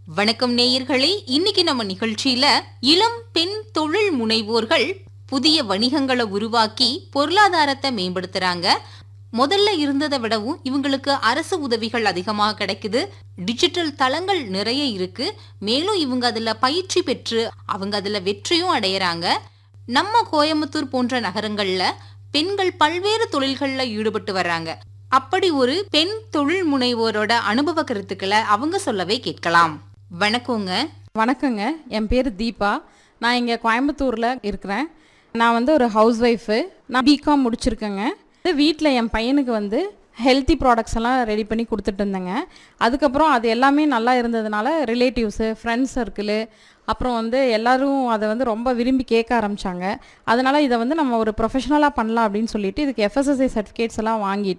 வணக்கம் நேயர்களே இன்னைக்கு நம்ம நிகழ்ச்சியில இளம் பெண் தொழில் முனைவோர்கள் புதிய வணிகங்களை உருவாக்கி பொருளாதாரத்தை மேம்படுத்துறாங்க முதல்ல இருந்ததை விடவும் இவங்களுக்கு அரசு உதவிகள் அதிகமாக கிடைக்குது டிஜிட்டல் தளங்கள் நிறைய இருக்கு மேலும் இவங்க அதுல பயிற்சி பெற்று அவங்க அதுல வெற்றியும் அடையறாங்க நம்ம கோயம்புத்தூர் போன்ற நகரங்கள்ல பெண்கள் பல்வேறு தொழில்கள்ல ஈடுபட்டு வர்றாங்க அப்படி ஒரு பெண் தொழில் முனைவோரோட அனுபவ கருத்துக்களை அவங்க சொல்லவே கேட்கலாம் வணக்கங்க வணக்கங்க என் பேர் தீபா நான் இங்கே கோயம்புத்தூரில் இருக்கிறேன் நான் வந்து ஒரு ஹவுஸ் ஒய்ஃபு நான் பிகாம் முடிச்சிருக்கேங்க வீட்டில் என் பையனுக்கு வந்து ஹெல்த்தி ப்ராடக்ட்ஸ் எல்லாம் ரெடி பண்ணி கொடுத்துட்டு இருந்தேங்க அதுக்கப்புறம் அது எல்லாமே நல்லா இருந்ததுனால ரிலேட்டிவ்ஸு ஃப்ரெண்ட்ஸ் சர்க்கிளு அப்புறம் வந்து எல்லாரும் அதை வந்து ரொம்ப விரும்பி கேட்க ஆரம்பித்தாங்க அதனால் இதை வந்து நம்ம ஒரு ப்ரொஃபஷனலாக பண்ணலாம் அப்படின்னு சொல்லிட்டு இதுக்கு எஃப்எஸ்எஸ்ஐ சர்டிஃபிகேட்ஸ் எல்லாம் வாங்கிட்டு